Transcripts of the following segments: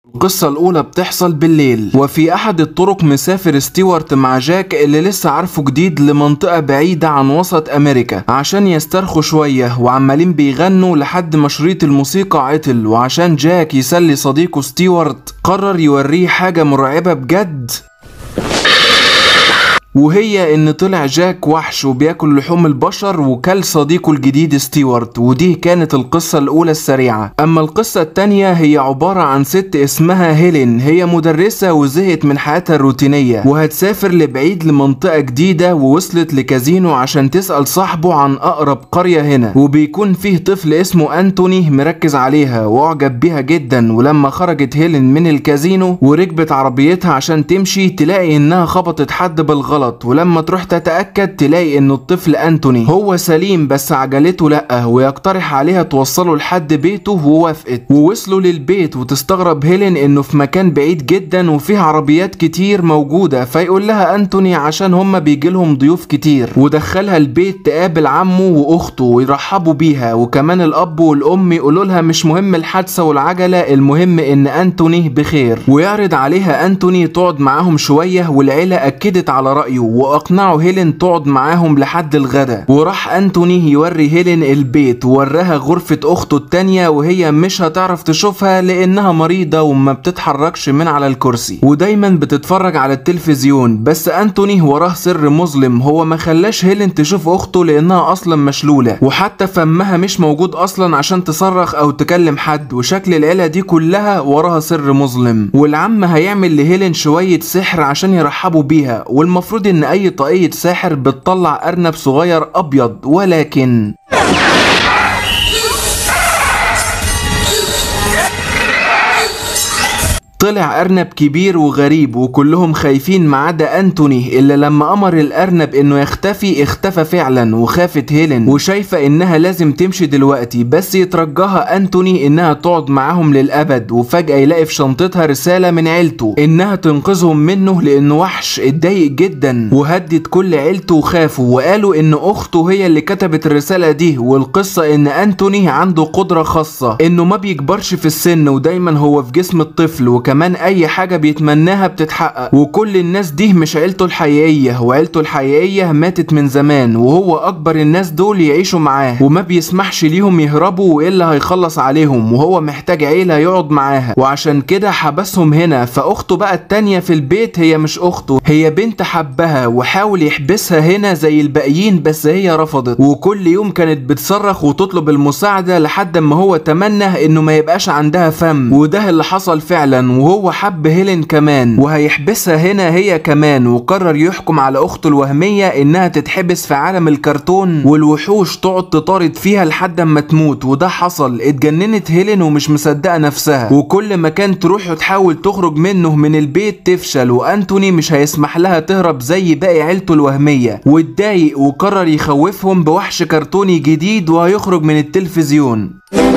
القصة الأولى بتحصل بالليل وفي أحد الطرق مسافر ستيوارت مع جاك اللي لسه عارفه جديد لمنطقة بعيدة عن وسط أمريكا عشان يسترخوا شوية وعمالين بيغنوا لحد ما شريط الموسيقى عطل وعشان جاك يسلي صديقه ستيوارت قرر يوريه حاجة مرعبة بجد وهي ان طلع جاك وحش وبياكل لحوم البشر وكل صديقه الجديد ستيوارت ودي كانت القصة الاولى السريعة اما القصة التانية هي عبارة عن ست اسمها هيلين هي مدرسة وزهقت من حياتها الروتينية وهتسافر لبعيد لمنطقة جديدة ووصلت لكازينو عشان تسأل صاحبه عن اقرب قرية هنا وبيكون فيه طفل اسمه انتوني مركز عليها واعجب بيها جدا ولما خرجت هيلين من الكازينو وركبت عربيتها عشان تمشي تلاقي انها خبطت حد بالغلط غلط ولما تروح تتأكد تلاقي ان الطفل انتوني هو سليم بس عجلته لأ ويقترح عليها توصله لحد بيته ووافقت ووصلوا للبيت وتستغرب هيلين انه في مكان بعيد جدا وفيه عربيات كتير موجودة فيقول لها انتوني عشان هما بيجي لهم ضيوف كتير ودخلها البيت تقابل عمه واخته ويرحبوا بيها وكمان الاب والام يقولوا لها مش مهم الحادثة والعجلة المهم ان انتوني بخير ويعرض عليها انتوني تقعد معاهم شوية والعيلة اكدت على رأيه واقنعوا هيلين تقعد معاهم لحد الغدا وراح انتوني يوري هيلين البيت ووراها غرفة اخته التانية وهي مش هتعرف تشوفها لانها مريضة وما بتتحركش من على الكرسي ودايما بتتفرج على التلفزيون بس انتوني وراه سر مظلم هو ما خلاش هيلين تشوف اخته لانها اصلا مشلولة وحتى فمها مش موجود اصلا عشان تصرخ او تكلم حد وشكل العيلة دي كلها وراها سر مظلم والعم هيعمل لهيلين شوية سحر عشان يرحبوا بيها والمفروض ان اي طاقية ساحر بتطلع ارنب صغير ابيض ولكن طلع أرنب كبير وغريب وكلهم خايفين ما عدا أنتوني إلا لما أمر الأرنب إنه يختفي اختفى فعلا وخافت هيلين وشايفة إنها لازم تمشي دلوقتي بس يترجاها أنتوني إنها تقعد معاهم للأبد وفجأة يلاقي في شنطتها رسالة من عيلته إنها تنقذهم منه لأنه وحش اتضايق جدا وهدد كل عيلته وخافوا وقالوا إن أخته هي اللي كتبت الرسالة دي والقصة إن أنتوني عنده قدرة خاصة إنه ما بيكبرش في السن ودايما هو في جسم الطفل وكمان اي حاجة بيتمناها بتتحقق وكل الناس دي مش عيلته الحقيقية وعيلته الحقيقية ماتت من زمان وهو اكبر الناس دول يعيشوا معاه وما بيسمحش ليهم يهربوا والا هيخلص عليهم وهو محتاج عيلة يقعد معاها وعشان كده حبسهم هنا فاخته بقى التانية في البيت هي مش اخته هي بنت حبها وحاول يحبسها هنا زي الباقيين بس هي رفضت وكل يوم كانت بتصرخ وتطلب المساعدة لحد ما هو تمنى انه ما يبقاش عندها فم وده اللي حصل فعلا وهو حب هيلين كمان وهيحبسها هنا هي كمان وقرر يحكم على اخته الوهمية انها تتحبس في عالم الكرتون والوحوش تقعد تطارد فيها لحد ما تموت وده حصل اتجننت هيلين ومش مصدقة نفسها وكل مكان تروح وتحاول تخرج منه من البيت تفشل وانتوني مش هيسمح لها تهرب زي باقي عيلته الوهمية واتضايق وقرر يخوفهم بوحش كرتوني جديد وهيخرج من التلفزيون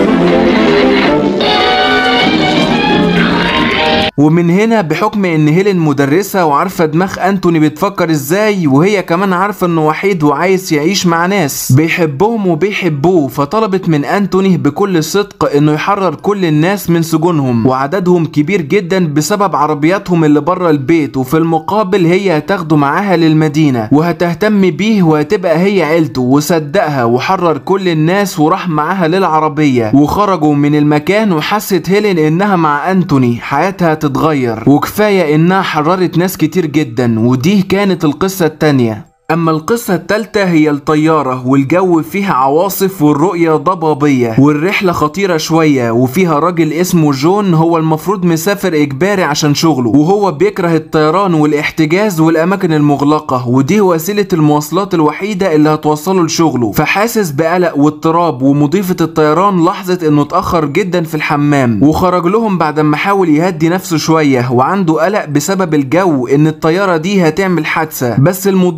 ومن هنا بحكم ان هيلين مدرسة وعارفة دماغ انتوني بتفكر ازاي وهي كمان عارفة انه وحيد وعايز يعيش مع ناس بيحبهم وبيحبوه فطلبت من انتوني بكل صدق انه يحرر كل الناس من سجونهم وعددهم كبير جدا بسبب عربياتهم اللي بره البيت وفي المقابل هي هتاخده معاها للمدينة وهتهتم بيه وهتبقى هي عيلته وصدقها وحرر كل الناس وراح معاها للعربية وخرجوا من المكان وحست هيلين انها مع انتوني حياتها تتغير وكفاية انها حررت ناس كتير جدا ودي كانت القصة التانية اما القصة التالتة هي الطيارة والجو فيها عواصف والرؤية ضبابية والرحلة خطيرة شوية وفيها راجل اسمه جون هو المفروض مسافر اجباري عشان شغله وهو بيكره الطيران والاحتجاز والاماكن المغلقة ودي وسيلة المواصلات الوحيدة اللي هتوصله لشغله فحاسس بقلق واضطراب ومضيفة الطيران لاحظت انه اتأخر جدا في الحمام وخرج لهم بعد ما حاول يهدي نفسه شوية وعنده قلق بسبب الجو ان الطيارة دي هتعمل حادثة بس المضيفة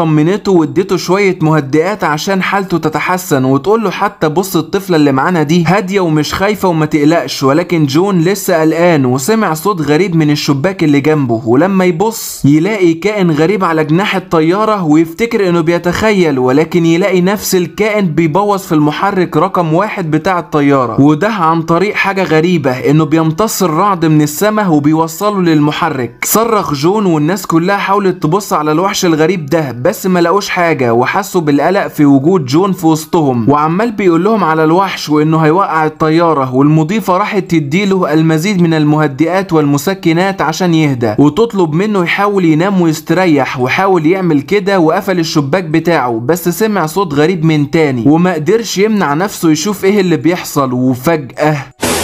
طمنته واديته شويه مهدئات عشان حالته تتحسن وتقول له حتى بص الطفله اللي معانا دي هاديه ومش خايفه وما تقلقش ولكن جون لسه قلقان وسمع صوت غريب من الشباك اللي جنبه ولما يبص يلاقي كائن غريب على جناح الطياره ويفتكر انه بيتخيل ولكن يلاقي نفس الكائن بيبوظ في المحرك رقم واحد بتاع الطياره وده عن طريق حاجه غريبه انه بيمتص الرعد من السماء وبيوصله للمحرك صرخ جون والناس كلها حاولت تبص على الوحش الغريب ده بس ما لقوش حاجه وحسوا بالقلق في وجود جون في وسطهم وعمال بيقول لهم على الوحش وانه هيوقع الطياره والمضيفه راحت تديله المزيد من المهدئات والمسكنات عشان يهدى وتطلب منه يحاول ينام ويستريح وحاول يعمل كده وقفل الشباك بتاعه بس سمع صوت غريب من تاني وما قدرش يمنع نفسه يشوف ايه اللي بيحصل وفجأة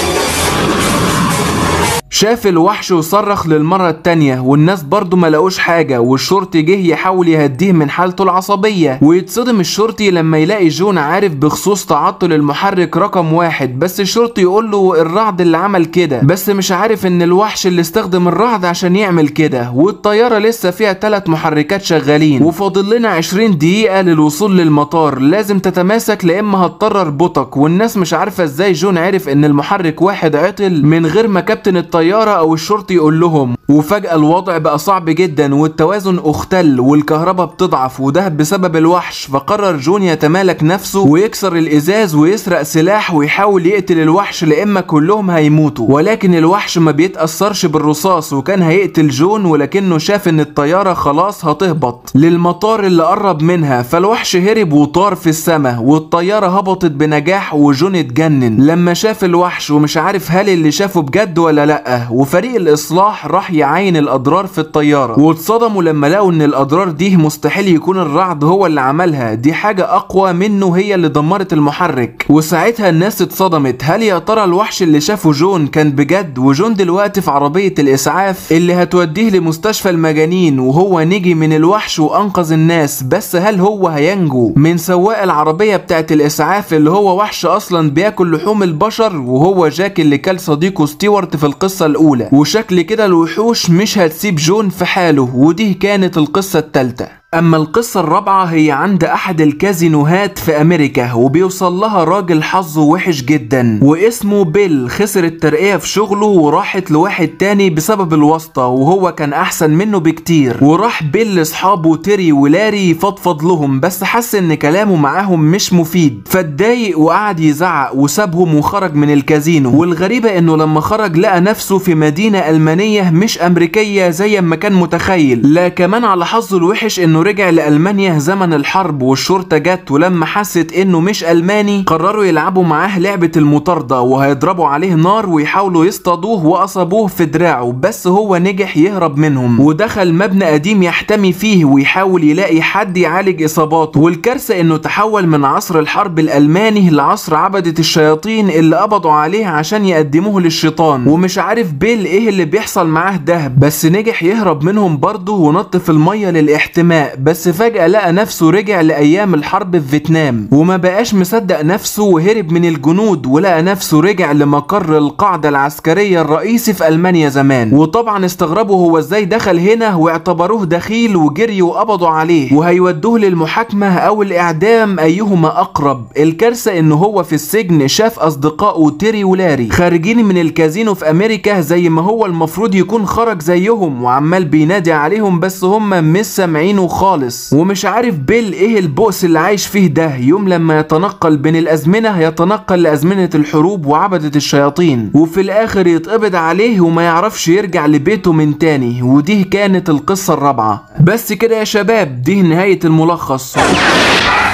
شاف الوحش وصرخ للمرة التانية والناس برضه ما لقوش حاجة والشرطي جه يحاول يهديه من حالته العصبية ويتصدم الشرطي لما يلاقي جون عارف بخصوص تعطل المحرك رقم واحد بس الشرطي يقول له الرعد اللي عمل كده بس مش عارف ان الوحش اللي استخدم الرعد عشان يعمل كده والطيارة لسه فيها ثلاث محركات شغالين وفاضل لنا 20 دقيقة للوصول للمطار لازم تتماسك لإما هتضطر اربطك والناس مش عارفة ازاي جون عرف ان المحرك واحد عطل من غير ما كابتن الطيارة او الشرطي يقول لهم وفجأة الوضع بقى صعب جدا والتوازن اختل والكهرباء بتضعف وده بسبب الوحش فقرر جون يتمالك نفسه ويكسر الازاز ويسرق سلاح ويحاول يقتل الوحش لإما كلهم هيموتوا ولكن الوحش ما بيتأثرش بالرصاص وكان هيقتل جون ولكنه شاف ان الطيارة خلاص هتهبط للمطار اللي قرب منها فالوحش هرب وطار في السماء والطيارة هبطت بنجاح وجون اتجنن لما شاف الوحش ومش عارف هل اللي شافه بجد ولا لأ وفريق الإصلاح راح يعاين الأضرار في الطيارة واتصدموا لما لقوا ان الأضرار دي مستحيل يكون الرعد هو اللي عملها دي حاجة أقوى منه هي اللي دمرت المحرك وساعتها الناس اتصدمت هل يا ترى الوحش اللي شافه جون كان بجد وجون دلوقتي في عربية الإسعاف اللي هتوديه لمستشفى المجانين وهو نجي من الوحش وأنقذ الناس بس هل هو هينجو من سواق العربية بتاعت الإسعاف اللي هو وحش أصلا بياكل لحوم البشر وهو جاك اللي كل صديقه ستيوارت في القصة الأولى وشكل كده الوحوش مش هتسيب جون في حاله ودي كانت القصة التالتة أما القصة الرابعة هي عند أحد الكازينوهات في أمريكا وبيوصل لها راجل حظه وحش جدا واسمه بيل خسر الترقية في شغله وراحت لواحد تاني بسبب الواسطة وهو كان أحسن منه بكتير وراح بيل لأصحابه تيري ولاري يفضفض لهم بس حس إن كلامه معاهم مش مفيد فاتضايق وقعد يزعق وسابهم وخرج من الكازينو والغريبة إنه لما خرج لقى نفسه في مدينة ألمانية مش أمريكية زي ما كان متخيل لا كمان على حظه الوحش إنه رجع لألمانيا زمن الحرب والشرطة جت ولما حست انه مش ألماني قرروا يلعبوا معاه لعبة المطاردة وهيضربوا عليه نار ويحاولوا يصطادوه وأصابوه في دراعه بس هو نجح يهرب منهم ودخل مبنى قديم يحتمي فيه ويحاول يلاقي حد يعالج إصاباته والكارثة انه تحول من عصر الحرب الألماني لعصر عبدة الشياطين اللي قبضوا عليه عشان يقدموه للشيطان ومش عارف بيل ايه اللي بيحصل معاه ده بس نجح يهرب منهم برضه ونط في المية للاحتماء بس فجأة لقى نفسه رجع لأيام الحرب في فيتنام وما بقاش مصدق نفسه وهرب من الجنود ولقى نفسه رجع لمقر القاعدة العسكرية الرئيسي في ألمانيا زمان وطبعا استغربوا هو ازاي دخل هنا واعتبروه دخيل وجري وقبضوا عليه وهيودوه للمحاكمة أو الإعدام أيهما أقرب الكارثة إن هو في السجن شاف أصدقائه تيري ولاري خارجين من الكازينو في أمريكا زي ما هو المفروض يكون خرج زيهم وعمال بينادي عليهم بس هم مش سامعينه خالص ومش عارف بيل ايه البؤس اللي عايش فيه ده يوم لما يتنقل بين الازمنه يتنقل لازمنه الحروب وعبده الشياطين وفي الاخر يتقبض عليه وما يعرفش يرجع لبيته من تاني ودي كانت القصه الرابعه بس كده يا شباب دي نهايه الملخص